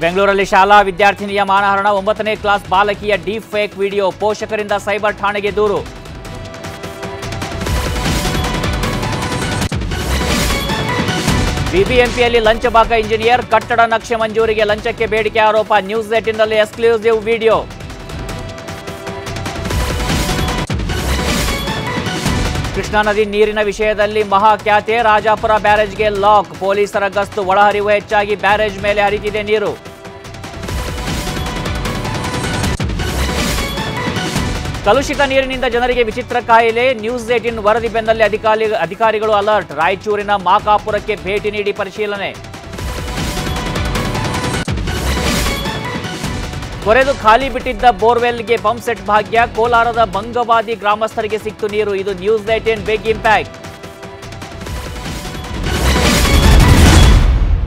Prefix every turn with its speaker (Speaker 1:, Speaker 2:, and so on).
Speaker 1: ಬೆಂಗಳೂರಲ್ಲಿ ಶಾಲಾ ವಿದ್ಯಾರ್ಥಿನಿಯ ಮಾನಹರಣ ಒಂಬತ್ತನೇ ಕ್ಲಾಸ್ ಬಾಲಕಿಯ ಡೀಪ್ ಫೇಕ್ ವಿಡಿಯೋ ಪೋಷಕರಿಂದ ಸೈಬರ್ ಠಾಣೆಗೆ ದೂರು ಬಿಬಿಎಂಪಿಯಲ್ಲಿ ಲಂಚಬಾಕ ಇಂಜಿನಿಯರ್ ಕಟ್ಟಡ ನಕ್ಷೆ ಮಂಜೂರಿಗೆ ಲಂಚಕ್ಕೆ ಬೇಡಿಕೆ ಆರೋಪ ನ್ಯೂಸ್ ಏಟಿನಲ್ಲಿ ಎಕ್ಸ್ಕ್ಲೂಸಿವ್ ವಿಡಿಯೋ ಕೃಷ್ಣಾ ನದಿ ನೀರಿನ ವಿಷಯದಲ್ಲಿ ಮಹಾಖ್ಯಾತೆ ರಾಜಾಪುರ ಬ್ಯಾರೇಜ್ಗೆ ಲಾಕ್ ಪೊಲೀಸರ ಗಸ್ತು ಒಳಹರಿವು ಹೆಚ್ಚಾಗಿ ಬ್ಯಾರೇಜ್ ಮೇಲೆ ಹರಿತಿದೆ ನೀರು ಕಲುಷಿತ ನೀರಿನಿಂದ ಜನರಿಗೆ ವಿಚಿತ್ರ ಕಾಯಿಲೆ ನ್ಯೂಸ್ ಏಟಿನ್ ವರದಿ ಬೆನ್ನಲ್ಲೇ ಅಧಿಕಾರಿ ಅಧಿಕಾರಿಗಳು ಅಲರ್ಟ್ ರಾಯಚೂರಿನ ಮಾಕಾಪುರಕ್ಕೆ ಭೇಟಿ ನೀಡಿ ಪರಿಶೀಲನೆ ಕೊರೆದು ಖಾಲಿ ಬಿಟ್ಟಿದ್ದ ಬೋರ್ವೆಲ್ಗೆ ಪಂಪ್ ಸೆಟ್ ಭಾಗ್ಯ ಕೋಲಾರದ ಬಂಗವಾದಿ ಗ್ರಾಮಸ್ಥರಿಗೆ ಸಿಕ್ತು ನೀರು ಇದು ನ್ಯೂಸ್ ಏಟಿನ್ ಬಿಗ್ ಇಂಪ್ಯಾಕ್ಟ್